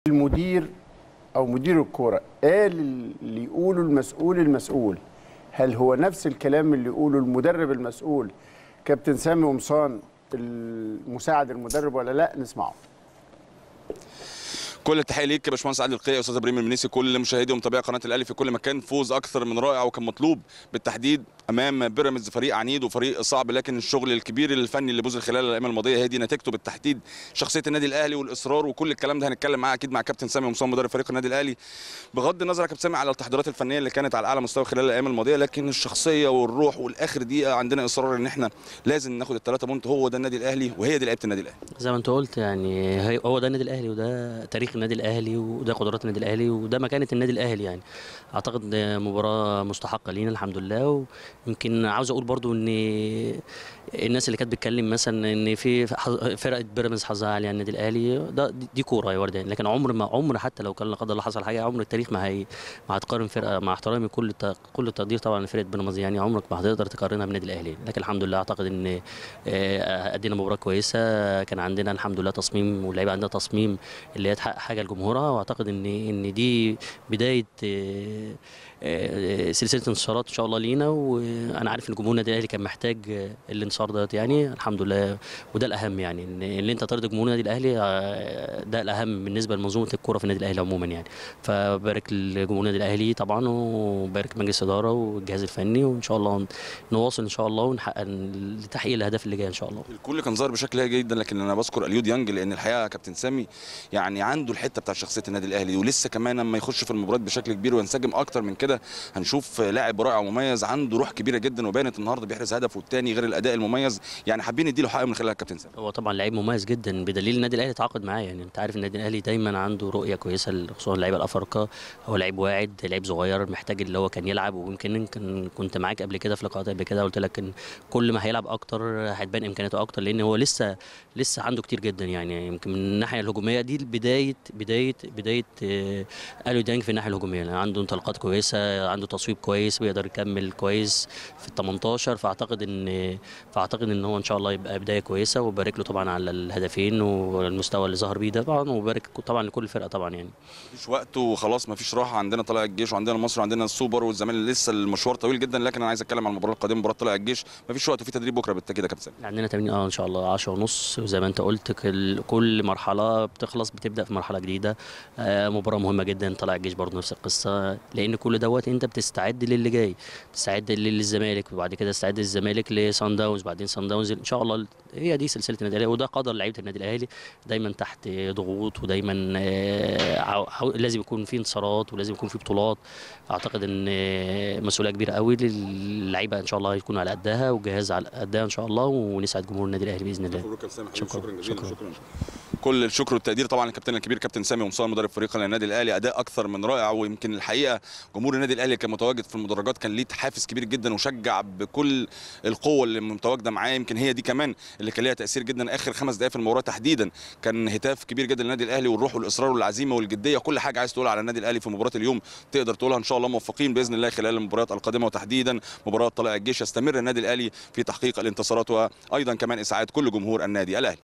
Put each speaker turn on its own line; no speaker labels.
المدير او مدير الكوره قال اللي يقوله المسؤول المسؤول هل هو نفس الكلام اللي يقوله المدرب المسؤول كابتن سامي قمصان المساعد المدرب ولا لا نسمعه
كل التحيه ليك يا باشمهندس عادل القيعي استاذ ابراهيم المنيسي كل مشاهدي ومتابعي قناه الاهلي في كل مكان فوز اكثر من رائع وكان مطلوب بالتحديد امام بيراميدز فريق عنيد وفريق صعب لكن الشغل الكبير الفني اللي بذل خلال الايام الماضيه هي دي نتيجته بالتحديد شخصيه النادي الاهلي والاصرار وكل الكلام ده هنتكلم معاه اكيد مع كابتن سامي مصطفى مدرب فريق النادي الاهلي بغض النظر يا كابتن سامي على التحضيرات الفنيه اللي كانت على اعلى مستوى خلال الايام الماضيه لكن الشخصيه والروح والاخر دقيقه عندنا اصرار ان احنا لازم ناخد الثلاثه بونت هو ده النادي الاهلي وهي دي لعيبه النادي الاهلي
زي ما انت قلت يعني هي- هو ده النادي الاهلي وده تاريخ النادي الاهلي وده قدرات النادي الاهلي وده مكانه النادي الاهلي يعني اعتقد مباراه مستحقه لينا الحمد لله ويمكن عاوز اقول برضو ان الناس اللي كانت بتتكلم مثلا ان في حظ- فرقه بيراميدز حظها عالي على النادي الاهلي ده دي- دي كوره يا وردان لكن عمر ما عمر حتى لو كان لا قدر الله حصل حاجه عمر التاريخ ما هي ما هتقارن فرقه مع احترامي كل الت- كل التقدير طبعا لفرقه بيراميدز يعني عمرك ما هتقدر تقارنها بالنادي الاهلي لكن الحمد لله اعتقد ان آه، ادينا مباراه كويسه كان عندنا الحمد لله تصميم واللعيبه عندنا تصميم اللي هي تحقق حاجه لجمهورها واعتقد ان ان دي بدايه آه، آه، سلسله انتصارات ان شاء الله لينا وانا عارف ان جمهور النادي الاهلي كان محتاج آه، الانتصار ده يعني الحمد لله وده الاهم يعني ان ان انت ترضي جمهور النادي الاهلي آه، ده الاهم بالنسبه لمنظومه الكوره في النادي الاهلي عموما يعني فبارك لجمهور النادي الاهلي طبعا وبارك مجلس الاداره والجهاز الفني وان شاء الله نواصل ان شاء الله ونحقق لتحقيق الاهداف اللي جايه ان شاء الله
الكل كان ظاهر بشكل هايل جدا لكن انا بذكر اليو ديانج لان الحقيقه كابتن سامي يعني عنده الحته بتاع شخصيه النادي الاهلي ولسه كمان لما يخش في المباريات بشكل كبير وينسجم اكتر من كده هنشوف لاعب رائع ومميز عنده روح كبيره جدا وبانت النهارده بيحرز هدفه الثاني غير الاداء المميز يعني حابين نديله حقه من خلال الكابتن سامي
هو طبعا لعيب مميز جدا بدليل النادي الاهلي تعاقد معاه يعني انت عارف النادي الاهلي دايما عنده رؤيه كويسه خصوصا اللعيبه الافارقه هو لعيب واعد لعيب صغير محتاج اللي هو كان يلعب ويمكن كان كنت معاك قبل كده في لقاءات قبل كده قلت لك ان كل ما هيلعب اكتر هتبان امكانياته اكتر لان هو لسه لسه عنده كتير جدا يعني يمكن من الناحيه الهجوميه دي بدايه بدايه بدايه آه، اليو ديانج في الناحيه الهجوميه يعني عنده انطلاقات كويسه عنده تصويب كويس بيقدر يكمل كويس في ال 18 فاعتقد ان فاعتقد ان هو ان شاء الله يبقى بدايه كويسه وبارك له طبعا على الهدفين والمستوى اللي ظهر بيه ده طبعا وبارك طبعا لكل الفرقه طبعا يعني
مفيش وقت وخلاص مفيش راحه عندنا طلائع الجيش وعندنا مصر وعندنا السوبر والزمالك لسه المشوار طويل جدا لكن انا عايز اتكلم عن المباراه القادمه مباراه طلائع الجيش مفيش وقت وفي تدريب بكره بالتاكيد يا كابتن سامي
عندنا تمرين اه ان شاء الله 10 ونص وزي ما انت قلت كل, كل مرحله بتخلص بتبدا في مرحله جديده آه مباراه مهمه جدا طلع الجيش برضه نفس القصه لان كل دوت انت بتستعد للي جاي بتستعد للزمالك وبعد كده تستعد للزمالك لصن داونز بعدين صن داونز ان شاء الله هي دي سلسله النادي الاهلي وده قدر لعيبه النادي الاهلي دايما تحت ضغوط ودايما آه، عاو- عاو- لازم يكون في انتصارات ولازم يكون في بطولات اعتقد ان آه، مسؤوليه كبيره قوي للعيبه ان شاء الله يكونوا على قدها والجهاز على قدها ان شاء الله ونسعد جمهور النادي الاهلي باذن الله
مبروك يا كابتن سامي
شكراً.
شكرا جزيلا
شكراً.
شكرا كل الشكر والتقدير طبعا للكابتن الكبير كابتن سامي ومصطفى مدرب فريق النادي الاهلي اداء اكثر من رائع ويمكن الحقيقه جمهور النادي الاهلي كان متواجد في المدرجات كان ليه حافز كبير جدا وشجع بكل القوه اللي متواجده معاه يمكن هي دي كمان اللي كان ليها تاثير جدا اخر خمس دقائق في المباراه تحديدا كان هتاف كبير جدا للنادي الاهلي والروح والاصرار والعزيمه والجديه كل حاجه عايز تقولها على النادي الاهلي في مباراه اليوم تقدر تقولها ان شاء الله موفقين باذن الله خلال المباريات القادمه وتحديدا مباراه طلائع الجيش يستمر النادي الاهلي في تحقيق الانتصارات وايضا كمان اسعاد كل جمهور النادي الاهلي